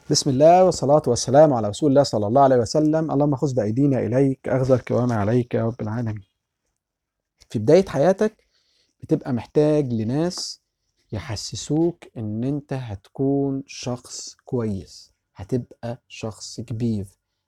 بسم الله والصلاة والسلام على رسول الله صلى الله عليه وسلم اللهم خذ بأيدينا إليك أخذ الكرام عليك يا رب العالمين في بداية حياتك بتبقى محتاج لناس يحسسوك إن أنت هتكون شخص كويس هتبقى شخص كبير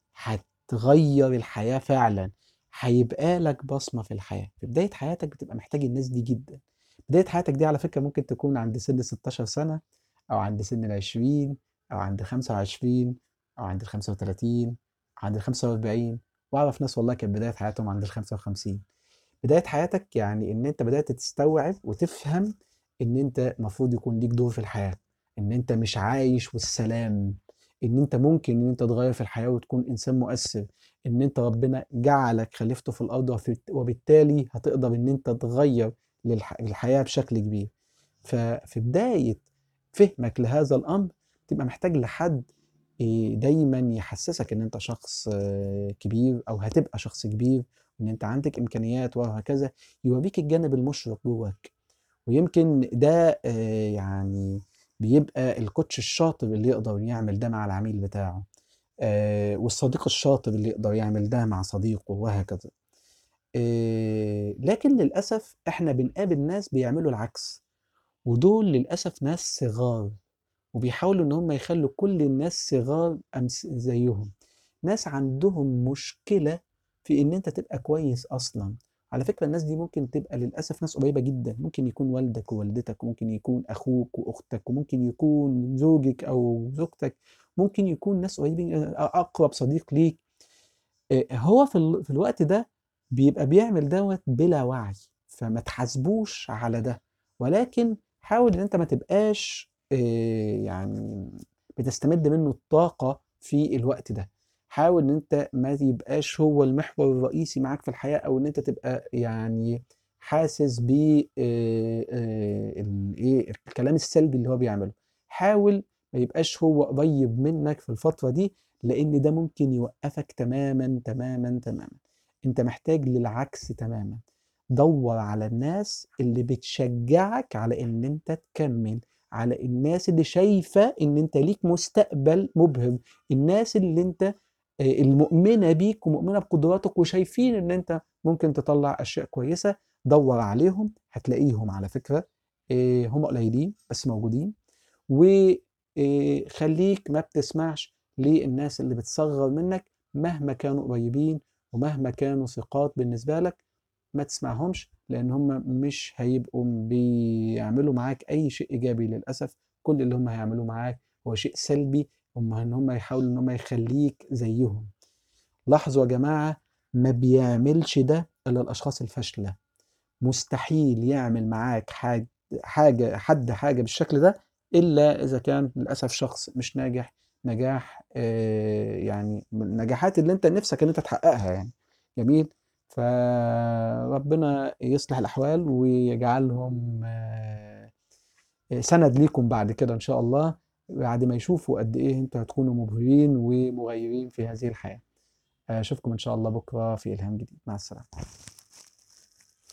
هتغير الحياة فعلا هيبقى لك بصمة في الحياة في بداية حياتك بتبقى محتاج الناس دي جدا بداية حياتك دي على فكرة ممكن تكون عند سن 16 سنة أو عند سن العشرين أو عند 25 أو عند ال 35 أو عند ال 45 وأعرف ناس والله كانت بداية حياتهم عند ال 55 بداية حياتك يعني إن أنت بدأت تستوعب وتفهم إن أنت المفروض يكون ليك دور في الحياة إن أنت مش عايش والسلام إن أنت ممكن إن أنت تغير في الحياة وتكون إنسان مؤثر إن أنت ربنا جعلك خليفته في الأرض وفي- وبالتالي هتقدر إن أنت تغير للح- للحياة بشكل كبير ففي بداية فهمك لهذا الأمر تبقى محتاج لحد إيه، دايما يحسسك ان انت شخص آه، كبير او هتبقى شخص كبير وان انت عندك امكانيات وهكذا يوريك الجانب المشرق جواك ويمكن ده آه، يعني بيبقى الكوتش الشاطر اللي يقدر يعمل ده مع العميل بتاعه آه، والصديق الشاطر اللي يقدر يعمل ده مع صديقه وهكذا آه، لكن للأسف احنا بنقابل ناس بيعملوا العكس ودول للأسف ناس صغار وبيحاولوا ان هم يخلوا كل الناس صغار أمس زيهم ناس عندهم مشكلة في ان انت تبقى كويس اصلا على فكرة الناس دي ممكن تبقى للأسف ناس قريبة جدا ممكن يكون والدك ووالدتك وممكن يكون أخوك وأختك وممكن يكون زوجك أو زوجتك ممكن يكون ناس قريبين أقرب صديق ليك آه، هو في, ال... في الوقت ده بيبقى بيعمل دوت بلا وعي فما تحاسبوش على ده ولكن حاول ان انت ما تبقاش آه، يعني بتستمد منه الطاقة في الوقت ده حاول ان انت ما يبقاش هو المحور الرئيسي معاك في الحياة او ان انت تبقى يعني حاسس ب آه، آه، ال- ايه الكلام السلبي اللي هو بيعمله حاول ما يبقاش هو قريب منك في الفترة دي لان ده ممكن يوقفك تماما تماما تماما انت محتاج للعكس تماما دور على الناس اللي بتشجعك على ان انت تكمل على الناس اللي شايفة ان انت ليك مستقبل مبهر الناس اللي انت آه، المؤمنة بيك ومؤمنة بقدراتك وشايفين ان انت ممكن تطلع اشياء كويسة دور عليهم هتلاقيهم على فكرة آه، هم قليلين بس موجودين وخليك ما بتسمعش للناس اللي بتصغر منك مهما كانوا قريبين ومهما كانوا ثقات بالنسبة لك ما تسمعهمش لان هم مش هيبقوا بيعملوا معاك اي شيء ايجابي للاسف كل اللي هم هيعملوه معاك هو شيء سلبي هم ان هم يحاولوا ان هم يخليك زيهم لاحظوا يا جماعة ما بيعملش ده الا الاشخاص الفاشلة مستحيل يعمل معاك حاجة حاجة حد حاجة بالشكل ده إلا إذا كان للأسف شخص مش ناجح نجاح آه، يعني من النجاحات اللي أنت نفسك إن أنت تحققها يعني جميل فربنا يصلح الأحوال ويجعلهم آه، سند ليكم بعد كده إن شاء الله بعد ما يشوفوا قد إيه أنتوا هتكونوا مبهرين ومغيرين في هذه الحياة أشوفكم إن شاء الله بكرة في إلهام جديد مع السلامة